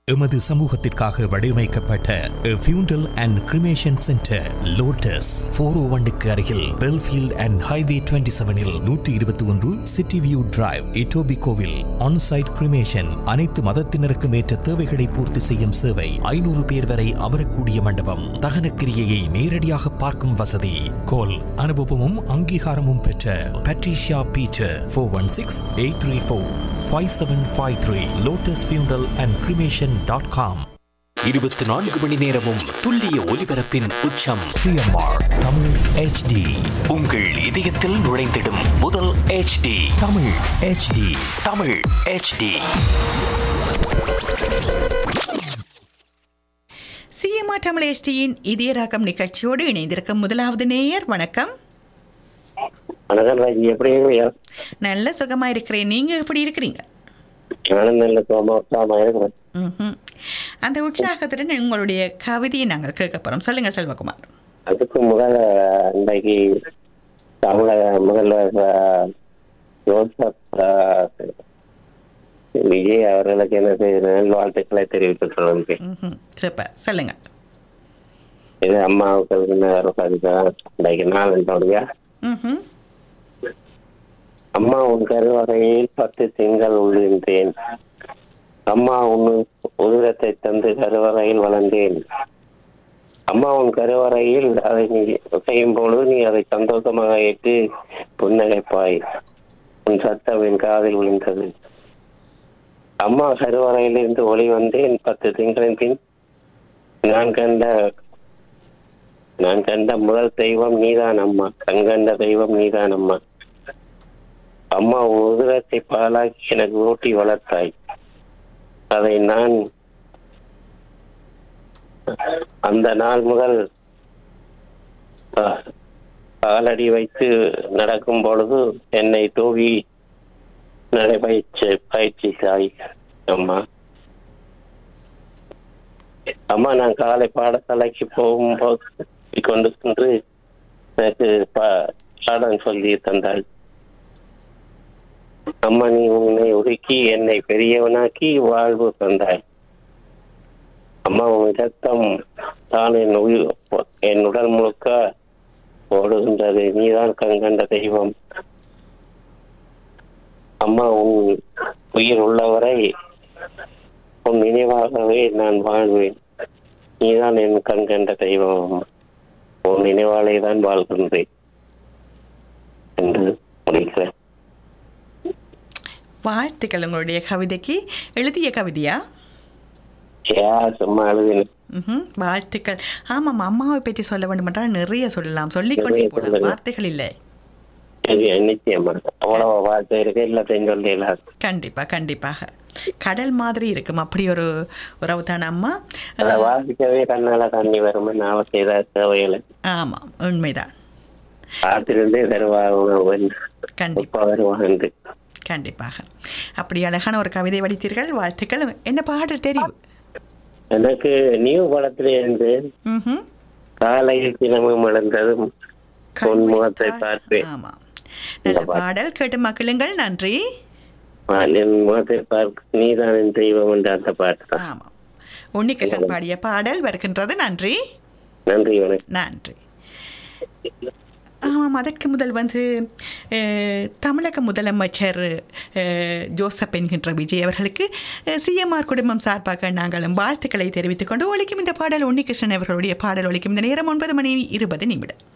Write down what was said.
எமது சமூகத்திற்காக வடிவமைக்கப்பட்ட funeral and cremation centre lotus four O ஒன்னுக்கு அருகில் பெல்ஃபீல்ட் அண்ட் ஹைவே டுவெண்ட்டி செவனில் நூற்றி இருபத்தி ஒன்று சிட்டி வியூ டிரைவ் இட்டோபி கோவில் ஆன்சைட் கிரிமேஷன் அனைத்து மதத்தினருக்கும் ஏற்ற தேவைகளை பூர்த்தி செய்யும் சேவை ஐநூறு பேர் வரை அமரக்கூடிய மண்டபம் தகனக்கிரியையை நேரடியாக பார்க்கும் வசதி கோல் அனுபவமும் அங்கீகாரமும் பெற்ற Patricia Beecher four one six eight three four five seven five three lotus funeral and cremation dot com இருபத்தி நான்கு மணி நேரமும் துல்லிய ஒலிபரப்பின் உச்சம் சிஎம்ஆர் தமிழ் ஹெச்டி உங்கள் இதயத்தில் நுழைந்திடும் முதல் HD Tamil HD Tamil HD சிஎம்ஆ தமிழ் எஸ்டியின் இதய ராகம் நிகழ்ச்சியோடு இணைந்திருக்கும் முதலாவது நேயர் வணக்கம் வணக்கம் ராஜி எப்படி இருக்கீங்க நல்ல சுகமா இருக்கிறேன் நீங்க எப்படி இருக்கிறீங்க நானும் நல்ல சோமா உற்சாகமா இருக்கிறேன் ம்ஹும். அந்த உற்சாகத்துடன் உங்களுடைய கவிதையை நாங்கள் கேட்க போறோம் சொல்லுங்க செல்வகுமார் அதுக்கு முதல்ல இன்றைக்கு தமிழக முதல்வர் ஆஹ், ஜோசப் ஆஹ், விஜய் அவர்களுக்கு என்ன செய்ய வாழ்த்துக்களை தெரிவித்துக் கொள்கிறேன் ம்ஹும். சூப்பர் சொல்லுங்க இது அம்மாவுக்கு என்ன பதிதான் இன்றைக்கு நாள் என்னுடைய ம்ஹும். அம்மா உன் கருவறையில் பத்து திங்கள் உள்ளிருந்தேன் அம்மா உன் உதிரத்தை தந்து கருவறையில் வளர்ந்தேன் அம்மா உன் கருவறையில் அதை நீ செய்யும் பொழுது நீ அதை சந்தோஷமாக ஏற்று புன்னகைப்பாய் உன் சத்தம் என் காதில் விழுந்தது அம்மா கருவறையிலிருந்து ஒளி வந்தேன் பத்து திங்களின் பின் நான் கண்ட நான் கண்ட முதல் தெய்வம் நீதான் அம்மா கண்கண்ட தெய்வம் நீதான் அம்மா அம்மா உன் உதிரத்தை பாலாக்கி எனக்கு ஊட்டி வளர்த்தாய் அதை நான் அந்த நாள் முதல் ஆஹ், காலடி வைத்து நடக்கும் பொழுது என்னை தூவி நடைபயிற்சி பயிற்சி தாய் அம்மா அம்மா நான் காலை பாடசாலைக்கு போகும்போது கொண்டு சென்று எனக்கு பா- பாடம் சொல்லி தந்தாள் அம்மா நீ உன்னை ஒதுக்கி என்னை பெரியவனாக்கி வாழ்வு தந்தாய் அம்மா உன் ரத்தம் தான் என் உயிர் என் உடல் முழுக்க ஓடுகின்றது நீதான் கண்கண்ட தெய்வம் அம்மா உன் உயிர் உள்ளவரை உன் நினைவாகவே நான் வாழ்வேன் நீதான் என் கண்கண்ட தெய்வம் அம்மா உன் நினைவாலே தான் வாழ்கின்றேன் என்று முடிக்கிறேன் வாழ்த்துக்கள் உங்களுடைய கவிதைக்கு எழுதிய கவிதையா ஏ சும்மா எழுதினேன் ம்ஹும். வாழ்த்துக்கள் ஆமாம் அம்மாவை பற்றி சொல்ல வேண்டும் என்றால் நிறைய சொல்லலாம் சொல்லிக்கொண்டே நிறைய போகலாம் சொல்லலாம். வார்த்தைகள் இல்லை சரி நிச்சயமா அவ்வளவு வார்த்தை இருக்கு எல்லாத்தையும் சொல்லிடலாம் கண்டிப்பாக கண்டிப்பாக கடல் மாதிரி இருக்கும் அப்படி ஒரு உறவு தான் அம்மா அதை வாசிக்கவே கண்ணால தண்ணி வரும்னு அவசியம் ஏதாவது தேவையில்லை ஆமாம் உண்மைதான் காத்திருந்தே தருவாங்க கண்டிப்பாக வருவாங்க கண்டிப்பாக அப்படி அழகான ஒரு கவிதை வடித்தீர்கள் வாழ்த்துக்கள் என்ன பாடல் தெரிவு எனக்கு நியூ படத்துல இருந்து ம்ஹும். காலையில் தினமும் இழந்ததும் உன் முகத்தை கண்விழித்தால்- பார்ப்பேன் ஆமாம் நல்ல பாடல் கேட்டு மக்களுங்கள் நன்றி என் முகத்தை பார்க்க நீதான் என் தெய்வம் என்ற அந்த பாட்டு தான் ஆமாம் உன்னிகிருஷ்ணன் பாடிய பாடல் வருகின்றது நன்றி நன்றி வணக்கம் நன்றி ஆமாம் அதற்கு முதல் வந்து அஹ், தமிழக முதலமைச்சர் அஹ், ஜோசப் என்கின்ற விஜய் அவர்களுக்கு சிஎம்ஆர் குடும்பம் சார்பாக நாங்களும் வாழ்த்துக்களை தெரிவித்துக் கொண்டு ஒழிக்கும் இந்த பாடல் உன்னிகிருஷ்ணன் அவர்களுடைய பாடல் ஒழிக்கும் இந்த நேரம் ஒன்பது மணி இருபது நிமிடம்